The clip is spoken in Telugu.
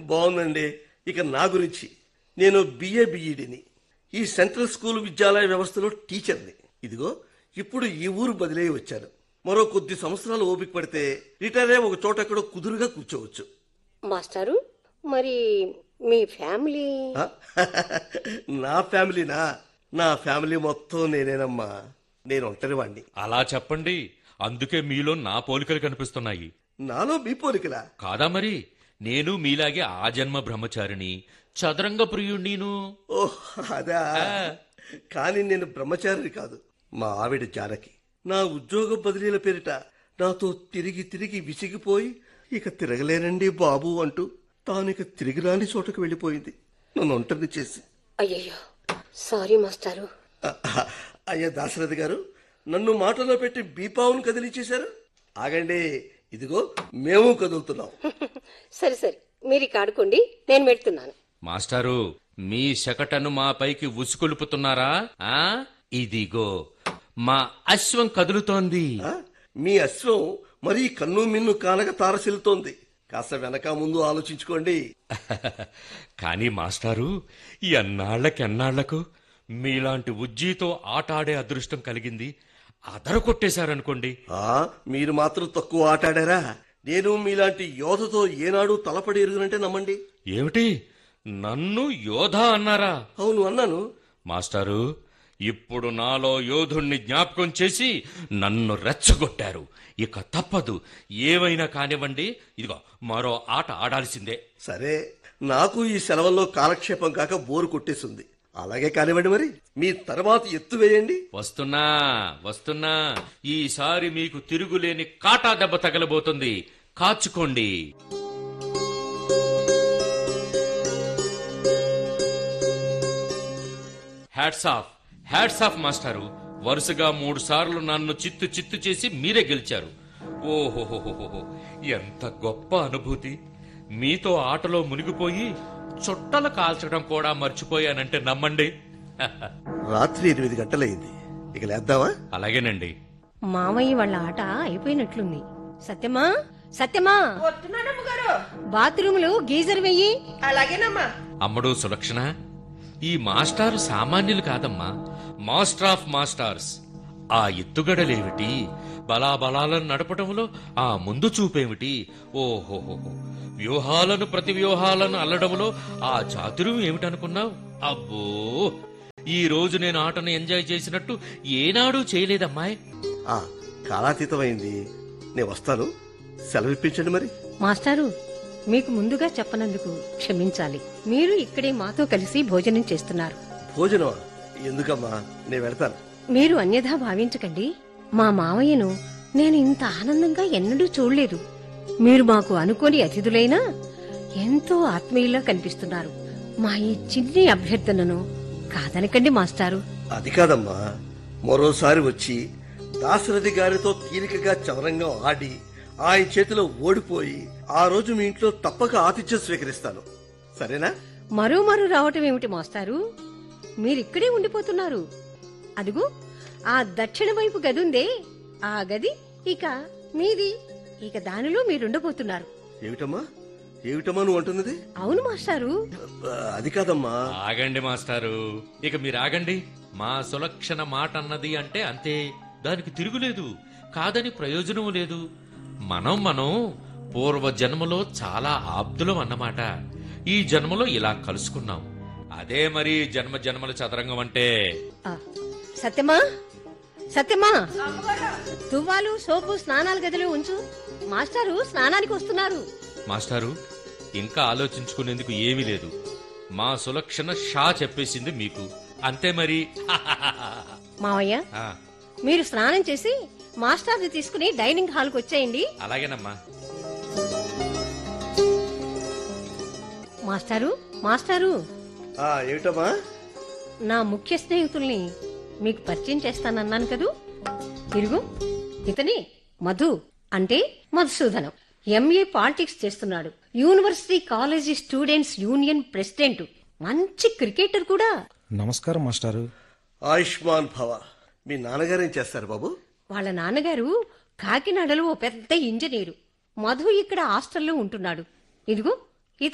బాగుందండి ఇక నా గురించి నేను బిఏ బిఈడిని ఈ సెంట్రల్ స్కూల్ విద్యాలయ వ్యవస్థలో టీచర్ని ఇదిగో ఇప్పుడు ఈ ఊరు బదిలీ వచ్చాను మరో కొద్ది సంవత్సరాలు ఓపిక పడితే రిటైర్ అయ్యి ఒక చోట ఎక్కడో కుదురుగా కూర్చోవచ్చు మాస్టారు మరి మీ ఫ్యామిలీ ఆ? నా ఫ్యామిలీనా నా ఫ్యామిలీ మొత్తం నేనేనమ్మా నేను ఒంటరి వాణ్ణి అలా చెప్పండి అందుకే మీలో నా పోలికలు కనిపిస్తున్నాయి నాలో మీ పోలికలా కాదా మరి నేను మీలాగే ఆ జన్మ బ్రహ్మచారిని చదరంగ ప్రియుణ్ణిను ఓహ్ అదా కానీ నేను బ్రహ్మచారిని కాదు మా ఆవిడ జానకి నా ఉద్యోగ బదిలీల పేరిట నాతో తిరిగి తిరిగి విసిగిపోయి ఇక తిరగలేనండి బాబు అంటూ తానిక తిరిగి రాని చోటకు వెళ్ళిపోయింది నన్ను ఒంటరిని చేసి అయ్యయ్యో సారీ మాస్టారు అ- అయ్యా దాశరథి గారు నన్ను మాటలో పెట్టి బీపావును కదిలించేశారు ఆగండి ఇదిగో మేము కదులుతున్నాం సరే సరే మీరు ఇక ఆడుకోండి నేను పెడుతున్నాను మాస్టారు మీ శకటను మా పైకి ఉసుకొలుపుతున్నారా ఆ ఇదిగో మా అశ్వం కదులుతోంది ఆ? మీ అశ్వం మరీ కన్ను మిన్ను కానక తారసిల్లుతోంది కాస్త వెనక ముందు ఆలోచించుకోండి కానీ మాస్టారు ఎన్నాళ్లకెన్నాళ్లకు మీలాంటి ఉజ్జీతో ఆట ఆడే అదృష్టం కలిగింది అదర కొట్టేశారనుకోండి ఆ మీరు మాత్రం తక్కువ ఆటాడారా నేను మీలాంటి యోధతో ఏనాడు తలపడి ఎరుగునంటే నమ్మండి ఏమిటి నన్ను యోధ అన్నారా అవును అన్నాను మాస్టారు ఇప్పుడు నాలో యోధుణ్ణి జ్ఞాపకం చేసి నన్ను రెచ్చగొట్టారు ఇక తప్పదు ఏవైనా కానివ్వండి ఇదిగో మరో ఆట ఆడాల్సిందే సరే నాకు ఈ సెలవుల్లో కాలక్షేపం కాక బోరు కొట్టేసింది అలాగే కానివ్వండి మరి మీ తర్వాత ఎత్తు వేయండి వస్తున్నా వస్తున్నా ఈసారి మీకు తిరుగులేని కాటా దెబ్బ తగలబోతుంది కాచుకోండి హ్యాట్స్ ఆఫ్ హ్యాట్స్ ఆఫ్ మాస్టారు వరుసగా మూడు సార్లు నన్ను చిత్తు చిత్తు చేసి మీరే గెలిచారు ఓహోహోహోహో ఎంత గొప్ప అనుభూతి మీతో ఆటలో మునిగిపోయి చుట్టలు కాల్చడం కూడా మర్చిపోయానంటే నమ్మండి రాత్రి ఎనిమిది గంటలైంది ఇక లేద్దామా అలాగేనండి మామయ్య వాళ్ళ ఆట అయిపోయినట్లుంది సత్యమా సత్యమా బాత్రూమ్ లో గీజర్ వెయ్యి అలాగేనమ్మా అమ్మడు సులక్షణ ఈ మాస్టారు సామాన్యులు కాదమ్మా మాస్టర్ ఆఫ్ మాస్టార్స్ ఆ ఎత్తుగడలేమిటి బలాబలాలను నడపటంలో ఆ ముందు చూపేమిటి ఓహోహోహో వ్యూహాలను ప్రతి వ్యూహాలను అల్లడంలో ఆ చాతుర్యం ఏమిటనుకున్నావు అబ్బో ఈ రోజు నేను ఆటను ఎంజాయ్ చేసినట్టు ఏనాడూ చేయలేదమ్మాయ్ ఆ కాలాతీతమైంది నేను వస్తాను సెలవు ఇప్పించండి మరి మాస్టారు మీకు ముందుగా చెప్పనందుకు క్షమించాలి మీరు ఇక్కడే మాతో కలిసి భోజనం చేస్తున్నారు భోజనమా ఎందుకమ్మా నేను వెళ్తాను మీరు అన్యథా భావించకండి మా మావయ్యను నేను ఇంత ఆనందంగా ఎన్నడూ చూడలేదు మీరు మాకు అనుకోని అతిథులైనా ఎంతో ఆత్మీయులా కనిపిస్తున్నారు మా ఈ చిన్ని అభ్యర్థనను కాదనకండి మాస్టారు అది కాదమ్మా మరోసారి వచ్చి దాశరథి గారితో తీరికగా చవరంగా ఆడి ఆయన చేతిలో ఓడిపోయి ఆ రోజు మీ ఇంట్లో తప్పక ఆతిథ్యం స్వీకరిస్తాను సరేనా మరో మరో రావటం ఏమిటి మాస్టారు మీరిక్కడే ఉండిపోతున్నారు అదుగు ఆ దక్షిణ వైపు గది ఉందే ఆ గది ఇక మీది ఇక దానిలో మీరుండబోతున్నారు ఏమిటమ్మా ఏమిటమ్మా నువ్వు అంటున్నది అవును మాస్టారు ఆ, అది కాదమ్మా ఆగండి మాస్టారు ఇక మీరు ఆగండి మా సులక్షణ మాట అన్నది అంటే అంతే దానికి తిరుగులేదు కాదని ప్రయోజనం లేదు మనం మనం పూర్వ జన్మలో చాలా ఆప్తులం అన్నమాట ఈ జన్మలో ఇలా కలుసుకున్నాం అదే మరి జన్మ జన్మల చదరంగం అంటే ఆ, సత్యమా సత్యమా తువ్వాలు సోపు స్నానాల గదిలో ఉంచు మాస్టారు స్నానానికి వస్తున్నారు మాస్టారు ఇంకా ఆలోచించుకునేందుకు ఏమీ లేదు మా సులక్షణ షా చెప్పేసింది మీకు అంతే మరి మావయ్య ఆ, మీరు స్నానం చేసి మాస్టర్ని తీసుకుని డైనింగ్ హాల్కి వచ్చేయండి అలాగేనమ్మా మాస్టారు మాస్టారు ఆ, ఏమిటమ్మా నా ముఖ్య స్నేహితుల్ని మీకు పరిచయం చేస్తానన్నాను కదూ ఇరుగు ఇతని మధు అంటే మధుసూదనం ఎంఏ పాలిటిక్స్ చేస్తున్నాడు university college students union president మంచి క్రికెటర్ కూడా నమస్కారం మాస్టారు ఆయుష్మాన్ భవ మీ నాన్నగారు ఏం చేస్తారు బాబు వాళ్ళ నాన్నగారు కాకినాడలో ఓ పెద్ద ఇంజనీరు మధు ఇక్కడ హాస్టల్లో ఉంటున్నాడు ఇదిగో